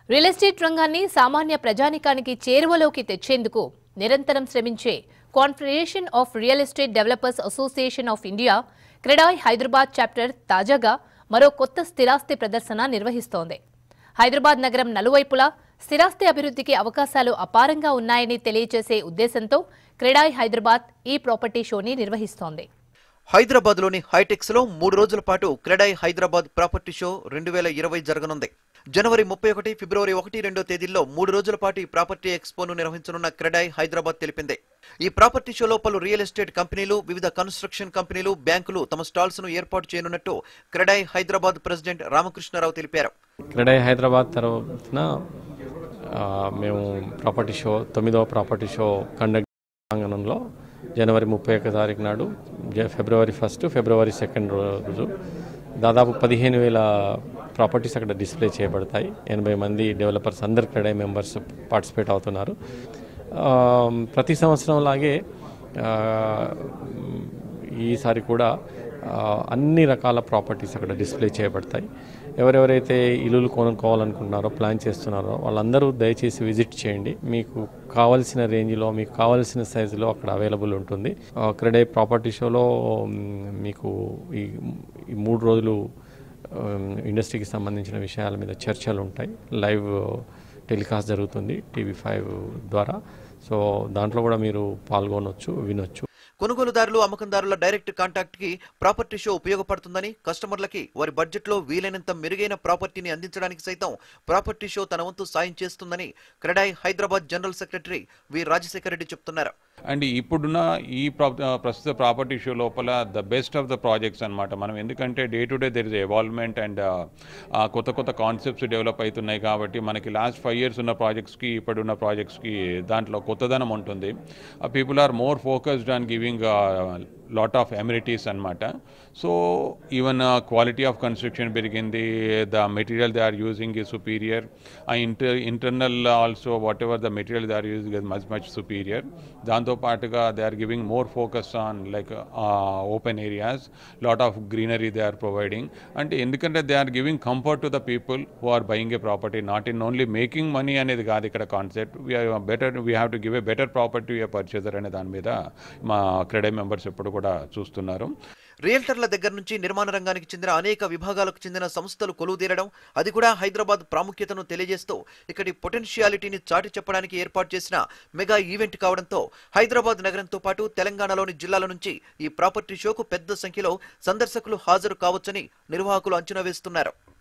real estate రంగాన్ని సామాన్య ప్రజానికానికి చేరువలోకి తెచ్చేందుకు నిరంతరం శ్రమించే confederation of real estate developers association of India CREDAI Hyderabad chapter తాజాగా మరో కొత్త స్థిరాస్తి ప్రదర్శన నిర్వహిస్తోంది హైదరాబాద్ నగరం నలువైపులా స్థిరాస్తి అభివృద్ధికి అవకాశాలు అపారంగా ఉన్నాయని తెలియజేసే ఉద్దేశంతో క్రెడాయ్ హైదరాబాద్ ఈ ప్రాపర్టీ షోని నిర్వహిస్తోంది హైదరాబాద్లోని హైటెక్స్ లో మూడు రోజుల పాటు క్రెడాయ్ హైదరాబాద్ ప్రాపర్టీ షో రెండు వేల ఇరవై జరగనుంది జనవరి ముప్పై ఒకటి ఫిబ్రవరి ఒకటి రెండో తేదీల్లో మూడు రోజుల పాటు ఈ ప్రాపర్టీ ఎక్స్పోను నిర్వహించనున్న క్రెడాయ్ హైదరాబాద్ తెలిపింది ఈ ప్రాపర్టీ షోలో పలు రియల్ ఎస్టేట్ కంపెనీలు వివిధ కన్స్ట్రక్షన్ కంపెనీలు బ్యాంకులు తమ స్టాల్స్ ను ఏర్పాటు చేయనున్నట్టు క్రెడాయ్ హైదరాబాద్ ప్రెసిడెంట్ రామకృష్ణారావు తెలిపారు క్రెడాయ్ హైదరాబాద్ తరఫున ఆ, మేము ప్రాపర్టీ షో తొమ్మిదవ ప్రాపర్టీ షో కండక్ట్ ప్రాంగణంలో జనవరి ముప్పై ఒక్క తారీఖు నాడు జ- ఫిబ్రవరి ఫస్ట్ ఫిబ్రవరి సెకండ్ రోజు దాదాపు పదిహేను వేల ప్రాపర్టీస్ అక్కడ డిస్ప్లే చేయబడతాయి ఎనభై మంది డెవలపర్స్ అందరు క్రెడాయ్ మెంబర్స్ పార్టిసిపేట్ అవుతున్నారు ఆ, ప్రతి సంవత్సరం లాగే ఆ, ఈసారి కూడా ఆ, అన్ని రకాల ప్రాపర్టీస్ అక్కడ డిస్ప్లే చేయబడతాయి ఎవరెవరైతే ఇల్లులు కొనుక్కోవాలనుకుంటున్నారో ప్లాన్ చేస్తున్నారో వాళ్ళందరూ దయచేసి విజిట్ చేయండి మీకు కావాల్సిన రేంజ్లో మీకు కావాల్సిన సైజులో అక్కడ అవైలబుల్ ఉంటుంది ఆ, క్రెడే ప్రాపర్టీ షోలో మ్, మీకు ఈ ఈ మూడు రోజులు ఉమ్, ఇండస్ట్రీకి సంబంధించిన విషయాల మీద చర్చలు ఉంటాయి లైవ్ టెలికాస్ట్ జరుగుతుంది టీవీ ఫైవ్ ద్వారా సో దాంట్లో కూడా మీరు పాల్గొనవచ్చు వినొచ్చు కొనుగోలుదారులు అమ్మకందారుల డైరెక్ట్ కాంటాక్ట్ కి ప్రాపర్టీ షో ఉపయోగపడుతుందని కస్టమర్లకి వారి బడ్జెట్ లో వీలైనంత మెరుగైన ప్రాపర్టీని అందించడానికి సైతం ప్రాపర్టీ షో తన వంతు సాయం చేస్తుందని CREDAI Hyderabad general secretary V Rajasekhara Reddy చెప్తున్నారు అండ్ ఇప్పుడున్న ఈ ప్రా- ప్రస్తుత ప్రాపర్టీ షో లోపల the best of the projects అన్నమాట మనం ఎందుకంటే day to day there is evolvement and కొత్త కొత్త కాన్సెప్ట్స్ డెవలప్ అవుతున్నాయి కాబట్టి మనకి లాస్ట్ ఫైవ్ ఇయర్స్ ఉన్న ప్రాజెక్ట్స్కి ఇప్పుడున్న ప్రాజెక్ట్స్కి దాంట్లో కొత్తదనం ఉంటుంది people are more focused on giving lot of amenities అనమాట so even quality of construction పెరిగింది the material they are using ఈ superior uh inter internal also whatever the material they are using is much much superior దాంతో పాటుగా they are giving more focus on like open areas lot of greenery they are providing అంటే ఎందుకంటే they are giving comfort to the people who are buying a property not in only making money అనేది కాదు ఇక్కడ concept we are better we have to give a better property a purchaser అనే దాని మీద మా CREDAI members ఎప్పుడు కూడా చూస్తున్నారు రియల్టర్ల దగ్గర నుంచి నిర్మాణ రంగానికి చెందిన అనేక విభాగాలకు చెందిన సంస్థలు కొలువుదీరడం అది కూడా హైదరాబాద్ ప్రాముఖ్యతను తెలియజేస్తూ ఇక్కడి పొటెన్షియాలిటీని చాటి చెప్పడానికి ఏర్పాటు చేసిన మెగా ఈవెంట్ కావడంతో హైదరాబాద్ నగరంతో పాటు తెలంగాణలోని జిల్లాల నుంచి ఈ ప్రాపర్టీ షోకు పెద్ద సంఖ్యలో సందర్శకులు హాజరు కావచ్చని నిర్వాహకులు అంచనా వేస్తున్నారు